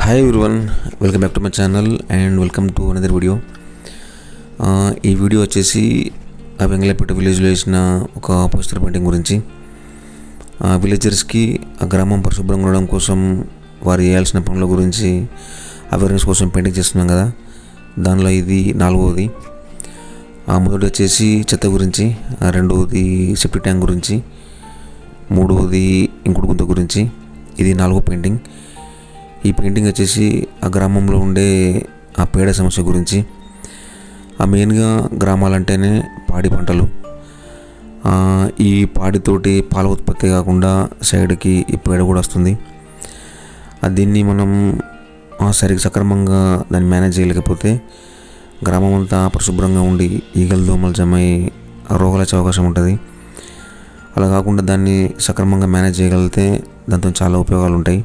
hi everyone welcome back to my channel and welcome to another video ఈ video వచ్చేసి ఆ వెంగళపేట విలేజ్లో వేసిన ఒక పోస్టర్ పెయింటింగ్ గురించి ఆ విలేజర్స్కి ఆ గ్రామం పరిశుభ్రంగా ఉండడం కోసం వారు చేయాల్సిన పనుల గురించి అవేర్నెస్ కోసం పెయింటింగ్ చేస్తున్నాం కదా దానిలో ఇది నాలుగవది ఆ మొదటి వచ్చేసి చెత్త గురించి ఆ రెండవది సెప్టిక్ ట్యాంక్ గురించి మూడవది ఇంకుడు గుంత గురించి ఇది నాలుగో పెయింటింగ్ ఈ పెయింటింగ్ వచ్చేసి ఆ గ్రామంలో ఉండే ఆ పేడ సమస్య గురించి ఆ మెయిన్గా గ్రామాలంటేనే పాడి పంటలు ఆ, ఈ పాడితోటి పాల ఉత్పత్తి కాకుండా సైడ్కి ఈ పేడ కూడా వస్తుంది ఆ దీన్ని మనం ఆ, సరిగ్గా సక్రమంగా దాన్ని మేనేజ్ చేయలేకపోతే గ్రామం అంతా పరిశుభ్రంగా ఉండి ఈగలు దోమలు జమ అయ్యి ఆ రోగాలు వచ్చే అవకాశం ఉంటుంది అలా కాకుండా దాన్ని సక్రమంగా మేనేజ్ చేయగలిగితే దాంతో చాలా ఉపయోగాలు ఉంటాయి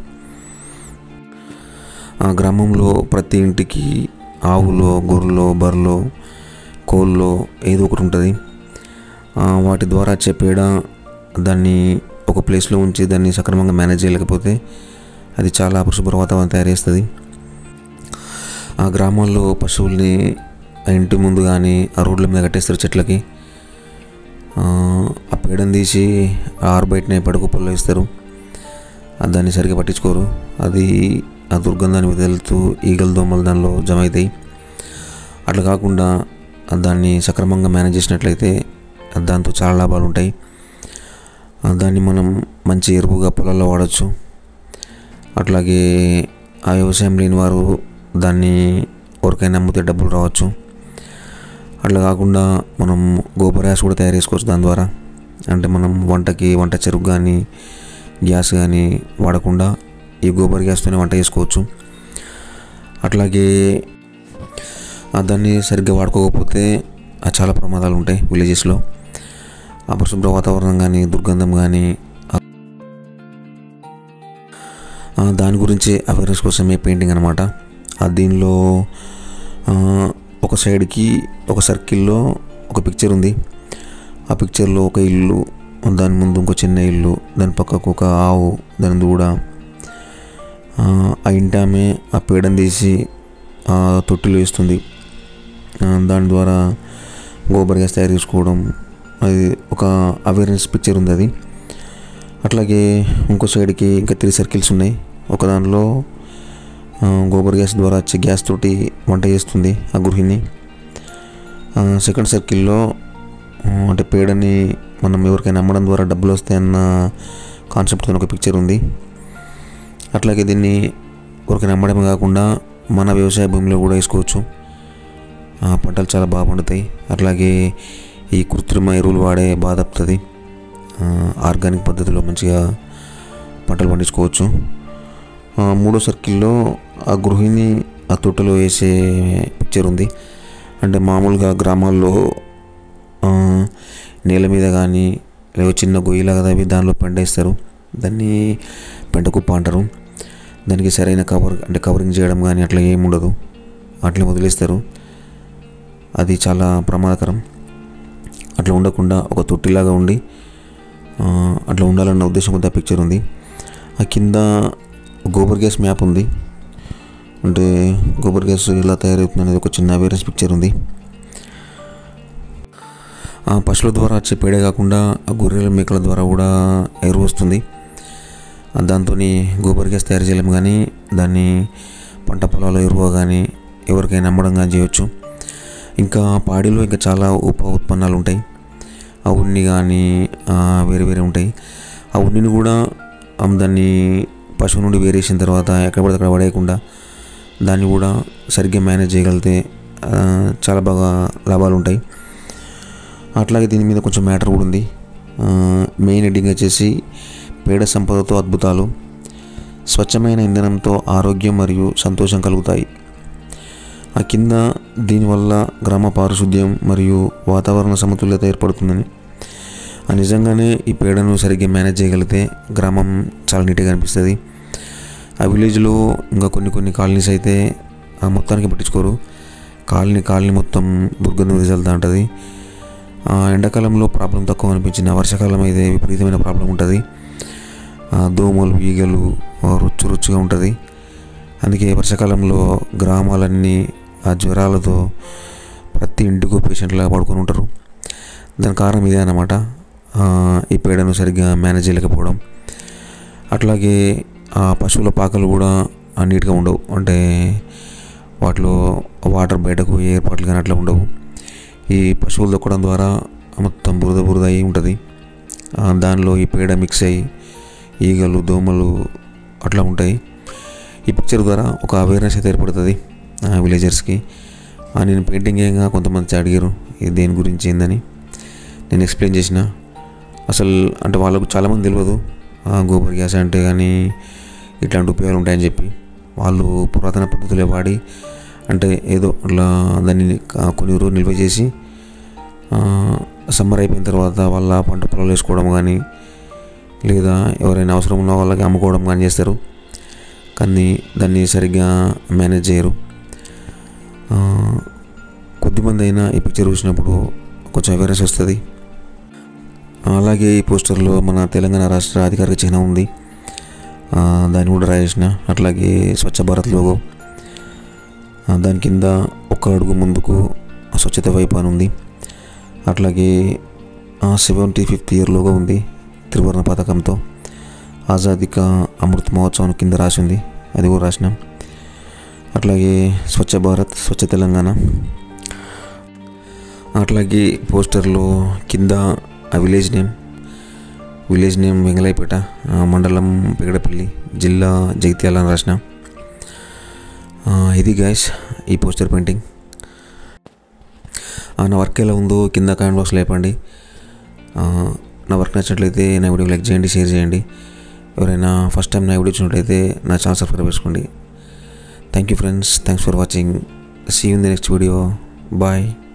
ఆ గ్రామంలో ప్రతి ఇంటికి ఆవులో గొర్రెలో బర్రెలో కోళ్ళలో ఏదో ఒకటి ఉంటుంది ఆ, వాటి ద్వారా వచ్చే పేడ దాన్ని ఒక ప్లేస్లో ఉంచి దాన్ని సక్రమంగా మేనేజ్ చేయలేకపోతే అది చాలా అపరిశుభ్ర వాతావరణం తయారు చేస్తుంది ఆ గ్రామాల్లో పశువుల్ని ఆ ఇంటి ముందు కానీ ఆ రోడ్ల మీద కట్టేస్తారు చెట్లకి ఆ, ఆ పేడను తీసి ఆ ఆరు బయటనే పడుకుప్పల్లో ఇస్తారు ఆ దాన్ని సరిగ్గా పట్టించుకోరు అది ఆ దుర్గంధాన్ని వదులుతూ ఈగలు దోమలు దానిలో జమ అవుతాయి అట్లా కాకుండా ఆ దాన్ని సక్రమంగా మేనేజ్ చేసినట్లయితే ఆ దాంతో చాలా లాభాలు ఉంటాయి ఆ దాన్ని మనం మంచి ఎరువుగా పొలాల్లో వాడచ్చు అట్లాగే ఆ వ్యవసాయం లేని వారు దాన్ని ఎవరికైనా అమ్మితే డబ్బులు రావచ్చు అట్లా కాకుండా మనం గోబర్ గ్యాస్ కూడా తయారు చేసుకోవచ్చు దాని ద్వారా అంటే మనం వంటకి వంట చెరుకు కానీ గ్యాస్ కానీ వాడకుండా ఈ గోబర్ గ్యాస్తోనే వంట చేసుకోవచ్చు అట్లాగే ఆ దాన్ని సరిగ్గా వాడుకోకపోతే ఆ చాలా ప్రమాదాలు ఉంటాయి విలేజెస్లో అపరిశుభ్ర వాతావరణం కానీ దుర్గంధం కానీ ఆ, దాని గురించి అవేర్నెస్ కోసమే పెయింటింగ్ అనమాట ఆ దీనిలో ఆ, ఒక సైడ్కి ఒక సర్కిల్లో ఒక పిక్చర్ ఉంది ఆ పిక్చర్లో ఒక ఇల్లు దాని ముందు ఇంకో చిన్న ఇల్లు దాని పక్కకు ఒక ఆవు దాని దూడ ఆ, ఆ ఇంటి ఆమె ఆ పేడను తీసి ఆ తొట్టిలో వేస్తుంది ఆ, దాని ద్వారా గోబర్ గ్యాస్ తయారు చేసుకోవడం అది ఒక అవేర్నెస్ పిక్చర్ ఉంది అది అట్లాగే ఇంకో సైడ్కి ఇంకా త్రీ సర్కిల్స్ ఉన్నాయి ఒక దానిలో ఆ, గోబర్ గ్యాస్ ద్వారా వచ్చే గ్యాస్ తోటి వంట చేస్తుంది ఆ గృహిణి ఆ, సెకండ్ సర్కిల్లో ఆ, అంటే పేడని మనం ఎవరికైనా అమ్మడం ద్వారా డబ్బులు వస్తాయన్న కాన్సెప్ట్తో ఒక పిక్చర్ ఉంది అట్లాగే దీన్ని ఎవరికైనా అమ్మడమే కాకుండా మన వ్యవసాయ భూమిలో కూడా వేసుకోవచ్చు ఆ, పంటలు చాలా బాగా పండుతాయి అట్లాగే ఈ కృత్రిమ ఎరువులు వాడే బాధ తప్పుతుంది ఆర్గానిక్ పద్ధతిలో మంచిగా పంటలు పండించుకోవచ్చు ఆ, మూడో సర్కిల్లో ఆ గృహిణి ఆ తొట్టెలో వేసే పిక్చర్ ఉంది అంటే మామూలుగా గ్రామాల్లో ఆ, నేల మీద కానీ లేదా చిన్న గొయ్యిలాగా తవ్వి దానిలో పెండ వేస్తారు దాన్ని పెంట కుప్ప అంటారు దానికి సరైన కవర్ అంటే కవరింగ్ చేయడం కానీ అట్లా ఏమి ఉండదు అట్లా వదిలేస్తారు అది చాలా ప్రమాదకరం అట్లా ఉండకుండా ఒక తొట్టిలాగా ఉండి ఆ, అట్లా ఉండాలన్న ఉద్దేశం కొద్ది పిక్చర్ ఉంది ఆ కింద గోబర్ గ్యాస్ మ్యాప్ ఉంది అంటే గోబర్ గ్యాస్ ఎలా తయారవుతుంది అనేది ఒక చిన్న అవేర్నెస్ పిక్చర్ ఉంది ఆ పశువుల ద్వారా వచ్చే పేడే కాకుండా ఆ గొర్రెల మేకల ద్వారా కూడా ఎరువు వస్తుంది దాంతో గోబర్ గ్యాస్ తయారు చేయలేము కానీ దాన్ని పంట పొలాల్లో ఎరువు కానీ ఎవరికైనా అమ్మడం కానీ చేయొచ్చు ఇంకా పాడిలో ఇంకా చాలా ఉప ఉత్పన్నాలు ఉంటాయి ఆ ఉన్ని కానీ ఆ, వేరే వేరే ఉంటాయి ఆ ఉన్నిని కూడా ఆ, దాన్ని పశువు నుండి వేరేసిన తర్వాత ఎక్కడ పడితే అక్కడ పడేయకుండా దాన్ని కూడా సరిగ్గా మేనేజ్ చేయగలిగితే ఆ, చాలా బాగా లాభాలు ఉంటాయి అట్లాగే దీని మీద కొంచెం మ్యాటర్ కూడా ఉంది ఆ, మెయిన్ హెడ్డింగ్ వచ్చేసి పేడ సంపదతో అద్భుతాలు స్వచ్ఛమైన ఇంధనంతో ఆరోగ్యం మరియు సంతోషం కలుగుతాయి ఆ కింద దీనివల్ల గ్రామ పారిశుద్ధ్యం మరియు వాతావరణ సమతుల్యత ఏర్పడుతుందని ఆ నిజంగానే ఈ పేడను సరిగ్గా మేనేజ్ చేయగలిగితే గ్రామం చాలా నీట్గా అనిపిస్తుంది ఆ విలేజ్లో ఇంకా కొన్ని కొన్ని కాలనీస్ అయితే ఆ మొత్తానికి పట్టించుకోరు కాలనీ కాలనీ మొత్తం దుర్గంధం వెదజల్లుతూ ఉంటుంది ఆ ఎండాకాలంలో ప్రాబ్లం తక్కువ అనిపించిన వర్షాకాలం అయితే విపరీతమైన ప్రాబ్లం ఉంటుంది ఆ దోమలు ఈగలు ఆ రుచి రుచిగా ఉంటుంది అందుకే వర్షాకాలంలో గ్రామాలన్నీ ఆ జ్వరాలతో ప్రతి ఇంటికి పేషెంట్లా పడుకొని ఉంటారు దాని కారణం ఇదే అన్నమాట ఆ, ఈ పేడను సరిగ్గా మేనేజ్ చేయలేకపోవడం అట్లాగే ఆ పశువుల పాకలు కూడా ఆ నీట్గా ఉండవు అంటే వాటిలో వాటర్ బయటకు ఏ ఏర్పాట్లు కానీ అట్లా ఉండవు ఈ పశువులు దొక్కడం ద్వారా మొత్తం బురద బురద అయి ఉంటుంది ఆ, దానిలో ఈ పేడ మిక్స్ అయ్యి ఈగలు దోమలు అట్లా ఉంటాయి ఈ పిక్చర్ ద్వారా ఒక అవేర్నెస్ అయితే ఏర్పడుతుంది విలేజర్స్కి నేను పెయింటింగ్ ఏంగా కొంతమంది అడిగారు ఇది దేని గురించి ఏందని నేను ఎక్స్ప్లెయిన్ చేసిన అసలు అంటే వాళ్ళకు చాలామంది తెలియదు ఆ, గోబర్ గ్యాస్ అంటే కానీ ఇట్లాంటి ఉపయోగాలు ఉంటాయని చెప్పి వాళ్ళు పురాతన పద్ధతులే వాడి అంటే ఏదో అట్లా దాన్ని క- కొన్ని రోజులు నిల్వ చేసి సమ్మర్ అయిపోయిన తర్వాత వాళ్ళ పంట పొలాలు వేసుకోవడం కానీ లేదా ఎవరైనా అవసరం ఉన్న వాళ్ళకి అమ్ముకోవడం కానీ చేస్తారు కానీ దాన్ని సరిగ్గా మేనేజ్ చేయరు ఆ, కొద్దిమంది అయినా ఈ పిక్చర్ చూసినప్పుడు కొంచెం అవేర్నెస్ వస్తుంది అలాగే ఈ పోస్టర్లో మన తెలంగాణ రాష్ట్ర అధికారిక చిహ్నం ఉంది ఆ, దాన్ని కూడా రాయేసిన అట్లాగే స్వచ్ఛ భారత్ లోగో ఆ, దాని కింద ఒక అడుగు ముందుకు స్వచ్ఛత వైపు అని ఉంది అట్లాగే సెవెంటీ ఫిఫ్త్ ఇయర్ లోగో ఉంది త్రివర్ణ పథకంతో ఆజాదీ కా అమృత్ మహోత్సవం కింద రాసి ఉంది అది కూడా రాసినాం అట్లాగే స్వచ్ఛ భారత్ స్వచ్ఛ తెలంగాణ అట్లాగే పోస్టర్లో కింద ఆ village name village name Vengalaipet ఆ, మండలం పెగడపల్లి జిల్లా జగిత్యాల అని రాసిన ఆ, ఇది గాయస్ ఈ పోస్టర్ పెయింటింగ్ ఆ, నా వర్క్ ఎలా ఉందో కింద కామెంట్ బాక్స్లో లేపండి ఆ, నా వర్క్ నచ్చినట్లయితే నా వీడియో లైక్ చేయండి షేర్ చేయండి ఎవరైనా ఫస్ట్ టైం నా వీడియో చూసినట్లయితే నా ఛానల్ సబ్స్క్రైబ్ చేసుకోండి thank you friends thanks for watching see in the next video bye